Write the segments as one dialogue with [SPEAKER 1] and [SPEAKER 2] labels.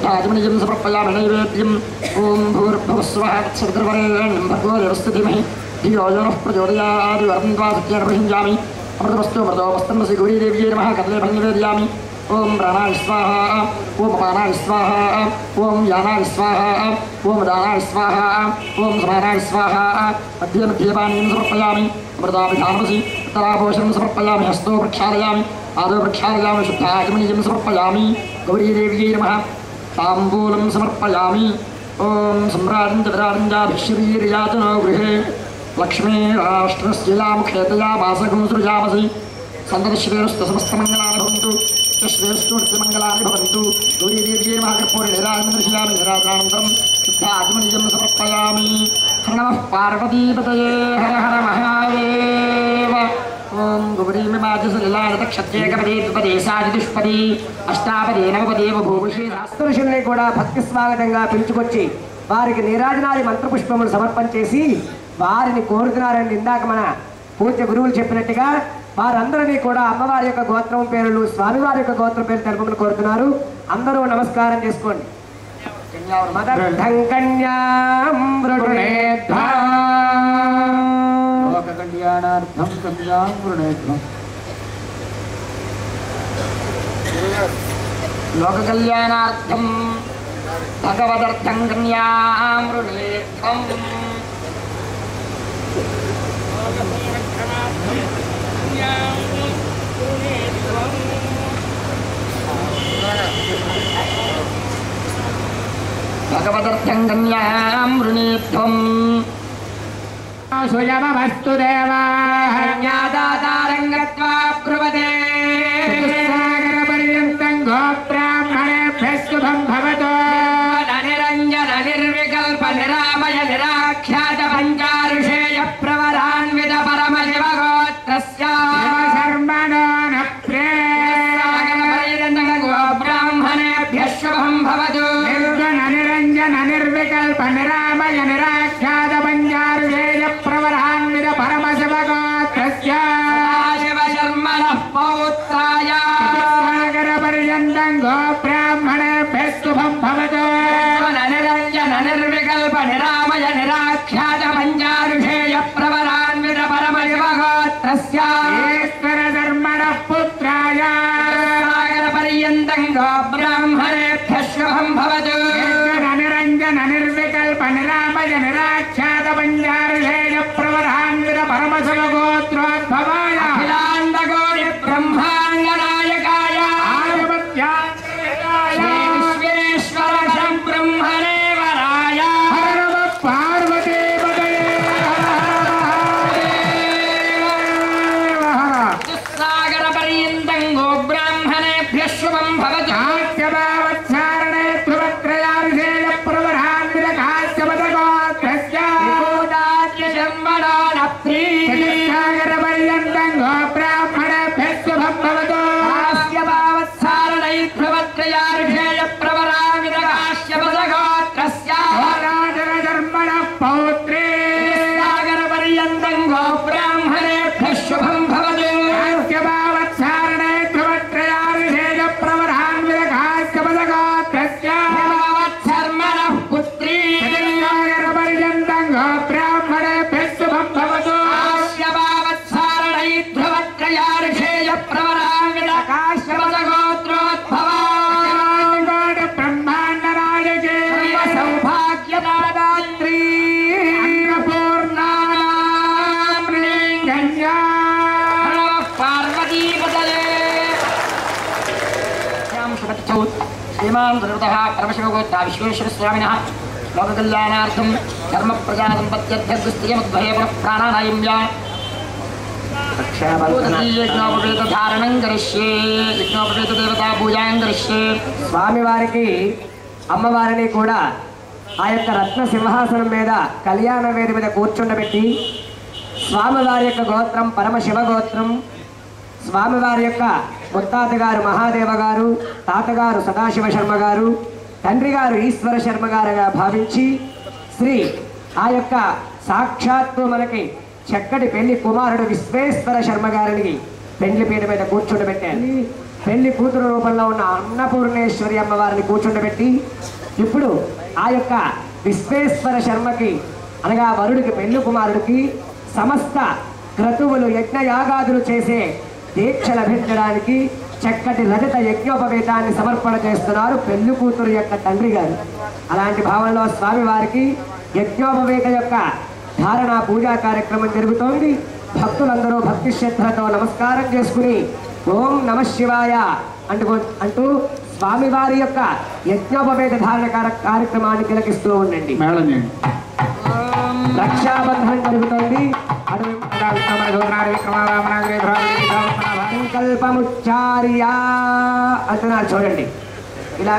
[SPEAKER 1] शुद्धाजमनिजं समर्पयामि नैवेद्यम् ॐ भूर्भुवस्वः तत्सवितर्वरेण्यं भर्गो देवस्य धीमहि धियो यो नः प्रचोदयादि वरन्त्वा सत्येन प्रयुञ्जामि अमृतमस्तु मृतो वस्त्रमसि गौरीदेव्यै नमः कदले फलनिवेदयामि ॐ प्राणाय स्वाहा ॐ अपानाय स्वाहा ॐ यानाय स्वाहा ॐ दानाय स्वाहा ॐ समानाय स्वाहा मध्ये मध्ये पानीं समर्पयामि अमृताभिधानमसि उत्तराभूषणं समर्पयामि हस्तो प्रक्षालयामि आदौ प्रक्षालयामि शुद्धाचमनीयं समर्पयामि गौरीदेव्यै नमः ताम्बूलं समर्पयामि ॐ सम्राजं च विराजञ्जाभिश्रीर्यातनो गृहे लक्ष्मी राष्ट्रस्यलामुखेतया वासगं सृजामसि सन्ततश्रेयस्तु समस्तमङ्गलानि भवन्तु श्रेष्ठो नित्यमङ्गलानि भवन्तु गौरीदेव्यै नमः कर्पूरे निराजनं दर्शयामि निराजनानन्तरं शुद्धाचमनीयं समर्पयामि हर नमः पार्वतीपतये हर हर महादेव ॐ गौरीमिमाजसलिलानतक्षत्रेकपदे द्विपदे सादिदुष्पदी अष्टापदे नवपदे बभूवुषे
[SPEAKER 2] అస్తురుషుల్ని కూడా భక్తి స్వాగతంగా పిలుచుకొచ్చి వారికి నీరాజనాది మంత్రపుష్పములు సమర్పణ చేసి వారిని కోరుతున్నారని ఇందాక మన పూజ్య గురువులు చెప్పినట్టుగా వారందరినీ కూడా అమ్మవారి యొక్క గోత్రం పేర్లు స్వామివారి యొక్క గోత్రం పేరు తెలుపమని కోరుతున్నారు అందరూ నమస్కారం చేసుకోండి మదర్థం కన్యాం వృణేద్భా.
[SPEAKER 1] లోకకళ్యాణార్థం కన్యాం వృణేధ్వం లోకకళ్యాణార్థం భగవదర్థం కన్యాం వృణేధ్వం భగవదర్థం కన్యాం వృణేధ్వం
[SPEAKER 2] సుయమస్తు దేవాహన్యాదాతారంగత్వా బ్రువతే పర్యంతం గోబ్రాహ్మణేభ్యः శుభం భవతు నిరంజన నిర్వికల్ప నిరామయ నిరాఖ్యాత పంచారుషేయ ప్రవరాన్విత పరమ శివ గోత్రస్య శర్మణో న గోబ్రాహ్మణేభ్యः శుభం భవతు నిర్గణ నిరంజన నిర్వికల్ప నిరామయ నిరాఖ్యాత పంచారుషేయ ప్రవరాన్విత పరమ శివ గోత్రస్య శివ శర్మణ పౌత్రాయ సాగర పర్యంతం గోబ్రాహ్మణేభ్యः శుభం భవతు నిరంజన నిర్వికల్ప నిరామయ నిరాఖ్యాత పంచారుషేయ ప్రవరాన్విత పరమ శివ గోత్రస్య ఈశ్వర ధర్మణ పుత్రాయ సాగర పర్యంతం గోబ్రాహ్మణేభ్యः శుభం భవతు నిరంజన నిర్వికల్ప నిరామయ నిరాఖ్యాత పంచారుషేయ ప్రవరాన్విత పరమ శివ గోత్రోద్భవాయ అఖిలాండకోటి బ్రహ్మాండ నాయకాయ విశ్వేశ్వర బ్రహ్మణే వరాయ పార్వతీ సాగర పర్యంతం గో బ్రాహ్మణేభ్య శుభం భవతు కాశ్యపావత్సారణే ధ్రువత్రయాభిషేయ ప్రవరాన్విత కాశ్యపద గోత్రస్య శంబడాన సాగర పర్యంతం గో బ్రాహ్మణేభ్య శుభం భవతు కాశ్యపావత్సారణై ధ్రువత్రయాభిషేయ ప్రవరాన్విత కాశ్యపద గోత్రస్య రాజన ధర్మణ పౌత్రే సాగర పర్యంతం గో బ్రాహ్మణేభ్య శుభం భవతు కాశ్యపావత్సారణే ధ్రువత్రయాభిషేయ ప్రవరాన్విత కాశ్యపద గోత్రస్య శర్మణ పుత్రీ సాగర పర్యంతం గో బ్రాహ్మణేభ్య శుభం భవతు కాశ్యపావత్సారణై ధ్రువత్రయాభిషేయ ప్రవరాన్విత కాశ్యపద గోత్రోద్భవ బ్రహ్మాండ నాయకే సౌభాగ్యదాత్రీ అన్నపూర్ణామృలింగన్యా పార్వతీపదలే శ్రీమాన్ దుర్గత పరమశివగోత్ర విశ్వేశ్వర స్వామిన లోకకళ్యాణార్థం ధర్మ ప్రజా సంపత్త్యర్థస్త్రియముద్భయ ప్రాణానాయమ్యా యజ్ఞోపవేత ధారణం కరిష్యే యజ్ఞోపవేత దేవతా పూజాం కరిష్యే స్వామివారికి అమ్మవారిని కూడా ఆ యొక్క రత్న సింహాసనం మీద కళ్యాణ వేది మీద కూర్చుండబెట్టి స్వామివారి యొక్క గోత్రం పరమశివ గోత్రం స్వామివారి యొక్క ముత్తాత గారు మహాదేవ గారు తాతగారు సదాశివ శర్మ గారు తండ్రి గారు ఈశ్వర శర్మ గారుగా భావించి శ్రీ ఆ యొక్క సాక్షాత్తు మనకి చక్కటి పెళ్లి కుమారుడు విశ్వేశ్వర శర్మ గారిని పెండ్లి పీట మీద కూర్చోబెట్టారు పెళ్లి కూతురు రూపంలో ఉన్న అన్నపూర్ణేశ్వరి అమ్మవారిని కూర్చుండబెట్టి ఇప్పుడు ఆ యొక్క విశ్వేశ్వర శర్మకి అనగా వరుడికి పెళ్లి కుమారుడికి సమస్త క్రతువులు యజ్ఞయాగాదులు చేసే దీక్ష లభించడానికి చక్కటి రజత యజ్ఞోపవేతాన్ని సమర్పణ చేస్తున్నారు పెళ్లి కూతురు యొక్క తండ్రి గారు అలాంటి భావంలో స్వామివారికి యజ్ఞోపవేత యొక్క ధారణ పూజా కార్యక్రమం జరుగుతోంది భక్తులందరూ భక్తి శ్రద్ధలతో నమస్కారం చేసుకుని ఓం నమ శివాయ అంటూ అంటూ స్వామివారి యొక్క యజ్ఞోపవేత ధారణ కార- కార్యక్రమాన్ని తిలకిస్తూ ఉండండి
[SPEAKER 3] మేళం చేయండి
[SPEAKER 2] రక్షాబంధనం జరుగుతోంది అటు సంకల్పముచ్చార్య అంటున్నారు చూడండి ఇలా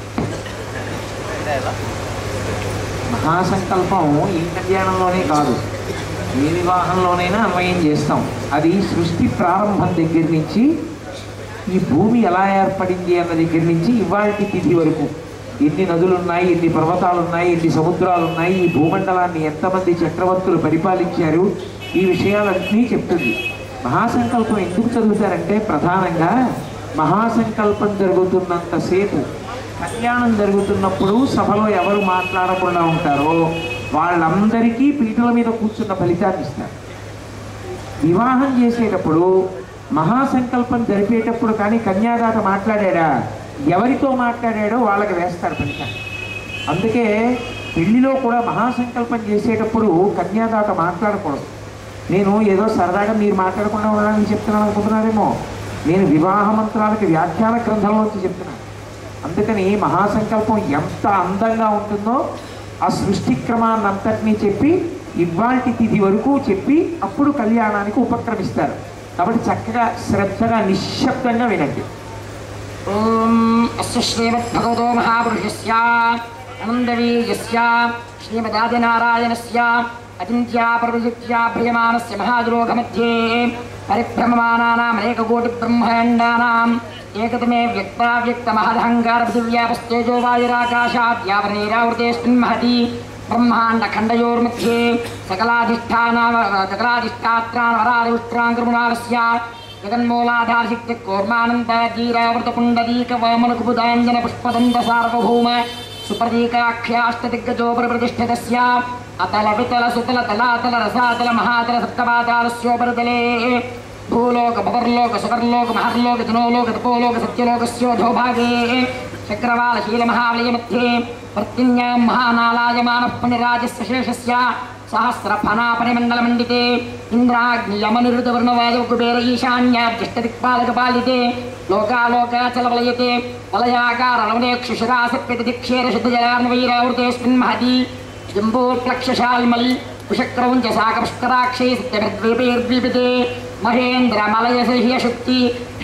[SPEAKER 3] మహాసంకల్పం ఈ కళ్యాణంలోనే కాదు ఏ వివాహంలోనైనా అన్వయం చేస్తాం అది సృష్టి ప్రారంభం దగ్గర నుంచి ఈ భూమి ఎలా ఏర్పడింది అన్న దగ్గర నుంచి ఇవాళ తిథి వరకు ఎన్ని నదులు ఉన్నాయి ఎన్ని పర్వతాలు ఉన్నాయి ఎన్ని సముద్రాలు ఉన్నాయి ఈ భూమండలాన్ని ఎంతమంది చక్రవర్తులు పరిపాలించారు ఈ విషయాలన్నీ చెప్తుంది మహాసంకల్పం ఎందుకు చదువుతారంటే ప్రధానంగా మహాసంకల్పం జరుగుతున్నంతసేపు కళ్యాణం జరుగుతున్నప్పుడు సభలో ఎవరు మాట్లాడకుండా ఉంటారో వాళ్ళందరికీ పీటల మీద కూర్చున్న ఫలితాన్ని ఇస్తారు వివాహం చేసేటప్పుడు మహాసంకల్పం జరిపేటప్పుడు కానీ కన్యాదాత మాట్లాడాడా ఎవరితో మాట్లాడాడో వాళ్ళకి వేస్తారు ఫలితాన్ని అందుకే పెళ్లిలో కూడా మహాసంకల్పం చేసేటప్పుడు కన్యాదాత మాట్లాడకూడదు నేను ఏదో సరదాగా మీరు మాట్లాడకుండా ఉండడానికి చెప్తున్నాను అనుకుంటున్నారేమో నేను వివాహ మంత్రాలకి వ్యాఖ్యాన గ్రంథంలోంచి చెప్తున్నాను అందుకని మహాసంకల్పం ఎంత అందంగా ఉంటుందో ఆ సృష్టి క్రమాన్ని అంతటినీ చెప్పి ఇవాల్టి తిథి వరకు చెప్పి అప్పుడు కళ్యాణానికి ఉపక్రమిస్తారు కాబట్టి చక్కగా శ్రద్ధగా నిశ్శబ్దంగా వినండి
[SPEAKER 1] ఓం అస్య శ్రీమద్భగవతో మహాపురుషస్య అనందవీర్యస్య శ్రీమదాదినారాయణస్య అచింత్యా ప్రవృజిత్యా భ్రియమానస్య మహాద్రోగमध्ये పరిభ్రమమానానామనేకకోటిబ్రహ్మాండానాం ఏకతమే వ్యక్తావ్యక్తమహదహంకారపృథివ్యాపస్తేజో వాయురాకాశాద్యావనీరావృతేऽस्मिन् महति ब्रह्माण्डखण्डयोर्मध्ये सकलाधिष्ठाना सकलाधिष्ठात्रानवरादिष्टाङ्कृमुनालस्य జగన్మూలాధారశక్తి కూర్మానందీరావృతపుండరీకవామనకుబుదాంజన పుష్పదంత సార్వభౌమ సుప్రతీకాఖ్యాష్టదిగ్గజోపరి ప్రతిష్ఠితస్య అతల వితల సుతల తలాతల రసాతల మహాతల సప్తపాతాలస్యోపరితలే భూలోక భవర్లోక సువర్లోక మహర్లోక జనోలోక తపోలోక సత్యలోకస్యోధోభాగే చక్రవాల శీలమహావలయ మధ్యే ప్రత్యన్యాం మహానాలాయమాన పుణ్యరాజస్య శేషస్య సహస్రఫనాపరిమండలమండితే ఇంద్రాగ్నియమనిరుతవర్ణవాద కుబేర ఈశాన్యాద్యష్టదిక్పాలకపాలితే లోకాలోకాచలవలయతే వలయాకార లవనేక్షుషరాసప్యతిక్షేర శుద్ధజలార్ణవైరావృతేస్మిన్ మహతి జంబోప్లక్షశాల్మలి కుశక్రౌంచ సాకపుష్కరాక్షై సత్యభద్వీపైర్ద్వీపితే మహేంద్రమలయసహ్యశక్తి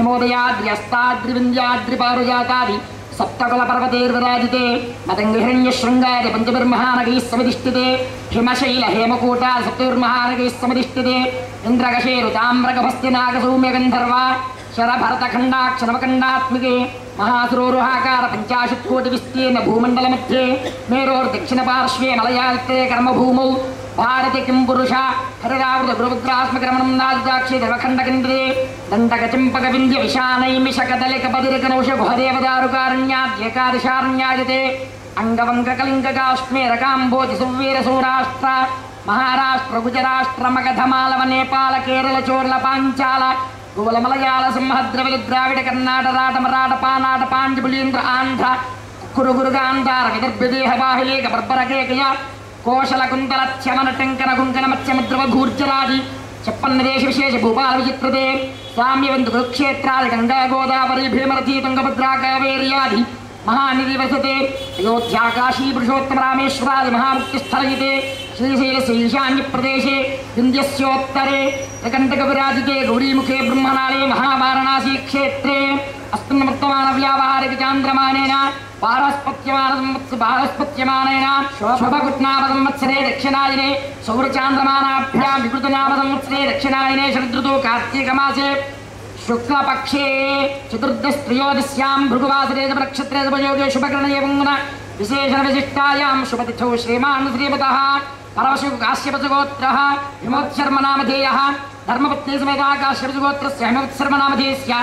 [SPEAKER 1] హిమోదయాద్ర్యస్తాద్రివింద్యాద్రిపారుజాతాది సప్తకుల పర్వతైర్విరాజితే మతంగహిరణ్య శృంగారి పంచభిర్మహానగైः సమదిష్టితే హిమశైల హేమకూట సప్తైర్మహానగైः సమదిష్టితే ఇంద్రగశేరు తామ్రగభస్తి నాగసౌమ్యగంధర్వ శరభరతఖండాక్షరమఖండాత్మికే మహాసురోరుహాకార పంచాశత్ కోటి విస్తీర్ణ భూమండల మధ్యే మేరోర్దక్షిణ పార్శ్వే మలయాల్తే కర్మభూమౌ భారతి కిం పురుష హరిరావృత గురుగ్రాస్మకరమణం నాదాక్షి దేవఖండకంద్రే దండకచింపక వింధ్య విశానైమిషకదలిక బదిరిక నౌష గుహదేవదారుకారణ్యాద్యేకాదశారణ్యాయతే అంగవంగ కళింగ కాశ్మీర కాంబోజి సువీర సౌరాష్ట్ర మహారాష్ట్ర గుజరాష్ట్ర మగధమాలవ నేపాల కేరళ చోర్ల పాంచాల గువల మలయాళ సింహద్రవిలి ద్రావిడ కర్ణాట రాట మరాఠ పానాట పాంజబులీంద్ర ఆంధ్ర కురు గురుగాంధార విదర్భదేహ బాహిలేక బర్బరకేకయ కోశల కుంతల చమన టంకన కుంకణ మత్స్యముద్రవ ఘూర్జరాది చెప్పన్న దేశ విశేష భూపాల విచిత్రతే సామ్యవంతు కురుక్షేత్రాది గంగా గోదావరి భీమరథీ తుంగభద్రా కావేర్యాది మహానిధి వసతే అయోధ్యా కాశీ పురుషోత్తమ రామేశ్వరాది మహాముక్తి స్థలయితే శ్రీశైలస్య ఈశాన్య ప్రదేశే వింధ్యస్యోత్తరే కంటక విరాజితే గౌరీముఖే బ్రహ్మణాలే మహావారణాసీ క్షేత్రే అస్మిన్ వర్తమాన వ్యావహారిక చాంద్రమానేన పారస్పత్యమాన సంవత్స పారస్పత్యమానేన శోభగుట్నామ సంవత్సరే దక్షిణాయనే సౌరచాంద్రమానాభ్యాం వికృతనామ సంవత్సరే దక్షిణాయనే శరదృతు కార్తీక మాసే శుక్లపక్షే చతుర్దశత్రయోదశ్యాం భృగువాసరే నక్షత్రే ఉపయోగే శుభకరణే వంగున విశేషణ విశిష్టాయాం శుభతిథౌ శ్రీమాన్ శ్రీమతః పరమశివ కాశ్యపచగోత్ర హిమోత్శర్మ నామధేయ ధర్మపత్ని సమేత కాశ్యపచగోత్రస్య హిమోత్శర్మ నామధేయస్య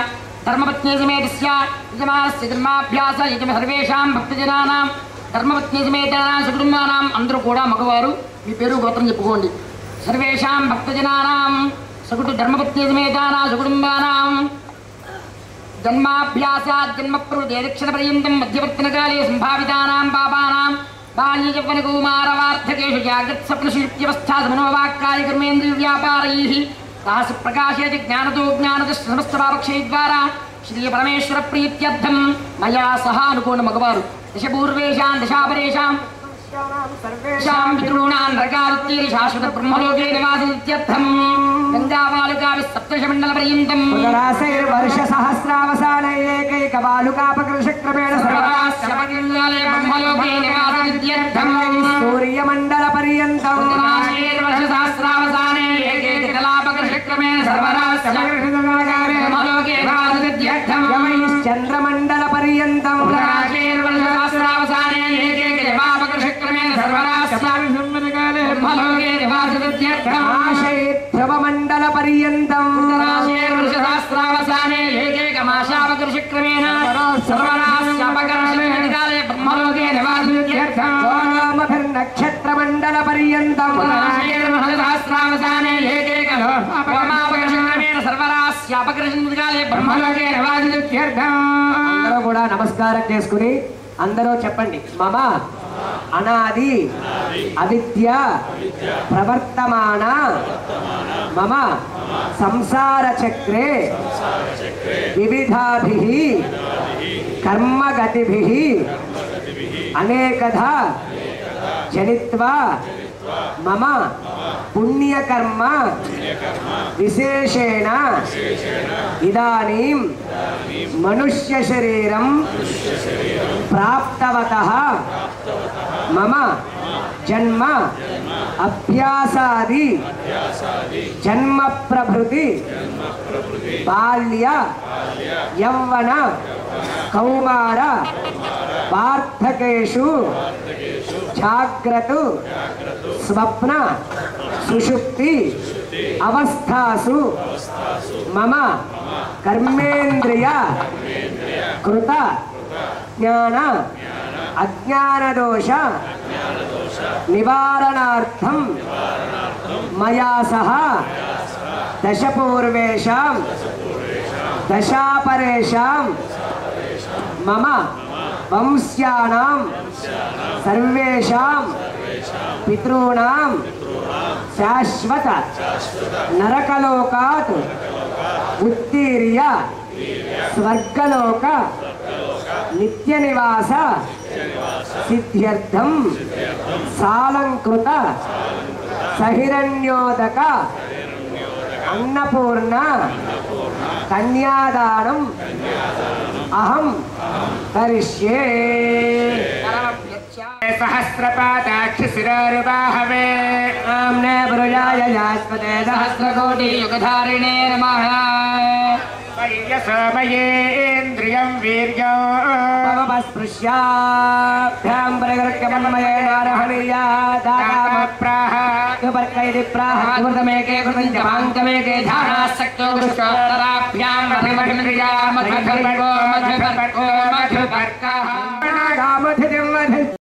[SPEAKER 1] ధర్మపత్ని సమేతస్య యజమానస్య జన్మాభ్యాస యజమ సర్వేషాం భక్తజనానాం ధర్మపత్ని సమేతానాం సుకుటుంబానాం అందరూ కూడా మగవారు మీ పేరు గోత్రం చెప్పుకోండి సర్వేషాం భక్తజనానాం సకుటు ధర్మపత్ని సమేతానా సుకుటుంబానాం జన్మాభ్యాసాత్ జన్మ ప్రవృదేదక్షిణ పర్యంతం మధ్యవర్తనకాలే సంభావితానాం పాపానాం బాల్య యవ్వన కౌమార వార్ధకేషు జాగ్రత్ స్వప్నశిత్యవస్థా మనోవాక్కాయ కర్మేంద్రియ వ్యాపారైః తాసు ప్రకాశే చ జ్ఞానతో జ్ఞానద సమస్త పాపక్షయ ద్వారా శ్రీ పరమేశ్వర ప్రీత్యర్థం మయా సహా అనుకోండి మగవారు దశపూర్వేషాం దశాపరేషాం శాం పితॄణాం రకాలుత్తీరి శాశ్వత బ్రహ్మలోకే నివాసిత్యర్థం గంగావాలుకా సప్తశమండల పర్యంతం
[SPEAKER 2] వర్ష సహస్రావసానైకైక బాలుకాపకృషక్రమేణ
[SPEAKER 1] సర్వరాశ్రమకింగాలే బ్రహ్మలోకే నివాసిత్యర్థం
[SPEAKER 2] సూర్యమండల పర్యంతం
[SPEAKER 1] సహస్రావసానే ఏకైక కలాపకృషక్రమేణ సర్వరాశ్రమకింగాలే బ్రహ్మలోకే నివాసిత్యర్థం
[SPEAKER 2] చంద్రమండల పర్యంతం
[SPEAKER 1] సహస్రావసానే ఏకైక కలాపకృషక్రమేణ సర్వరాశ్రమకింగాలే బ్రహ్మలోకే నివాసిత్యర్థం
[SPEAKER 2] ఆశైధ్రవమండల పర్యంతం
[SPEAKER 1] సహస్రావసానే ఏకైకమాశాపకృషక్రమేణ సర్వరాశ్రమకర్షకాలే బ్రహ్మలోకే నివాసిత్యర్థం
[SPEAKER 2] నక్షత్రమండల పర్యంతం
[SPEAKER 1] సహస్రావసానే ఏకైకమాపకర్షక్రమేణ సర్వరాశ్యాపకర్షకాలే బ్రహ్మలోకే నివాసిత్యర్థం
[SPEAKER 2] అందరూ కూడా నమస్కారం చేసుకుని అందరూ చెప్పండి మమ అనాది అవిద్య ప్రవర్తమాన మమ సంసార చక్రే వివిధాభి కర్మగతిభి అనేకధ జనిత్వా మమ పుణ్యకర్మ విశేషేణ ఇదానీం మనుష్య శరీరం ప్రాప్తవత మమ జన్మ అభ్యాసాది జన్మ ప్రభృతి బాల్య యౌవన కౌమార వార్ధకేషు జాగ్రత్త స్వప్న సుషుప్తి అవస్థాసు మమ కర్మేంద్రియ కృత జ్ఞాన అజ్ఞానదోష నివారణార్థం మయా సహ దశపూర్వేషాం దశాపరేషాం మమ వంశ్యానాం సర్వేషాం పితॄణాం శాశ్వత నరకలోకాత్ ఉత్తీర్య స్వర్గలోక నిత్య నివాస సిద్ధ్యర్థం సాలంకృత సహిరణ్యోదక అన్నపూర్ణ కన్యాదానం అహం కరిష్యే
[SPEAKER 3] సహస్రపాదాక్షి శిరోరుబాహవే
[SPEAKER 2] ఆమ్నే పురుషాయ శాశ్వతే
[SPEAKER 1] సహస్రకోటి యుగధారిణే నమః
[SPEAKER 3] సోమయేంద్రియం వీర్యం
[SPEAKER 2] సహస్రస్పృశ్యాభ్యాం ప్రగృహ్యమన్మయేనారహణీయా దాతామప్రాహ వర్కైది ప్రాహ
[SPEAKER 1] కృతమేకే కృతం జపాంకమేకే ధారాసక్తో కృష్ణోత్తరాభ్యాం మధుమహిమృజా మధుపర్కో మధుపర్కో మధుపర్కః
[SPEAKER 2] కామధిం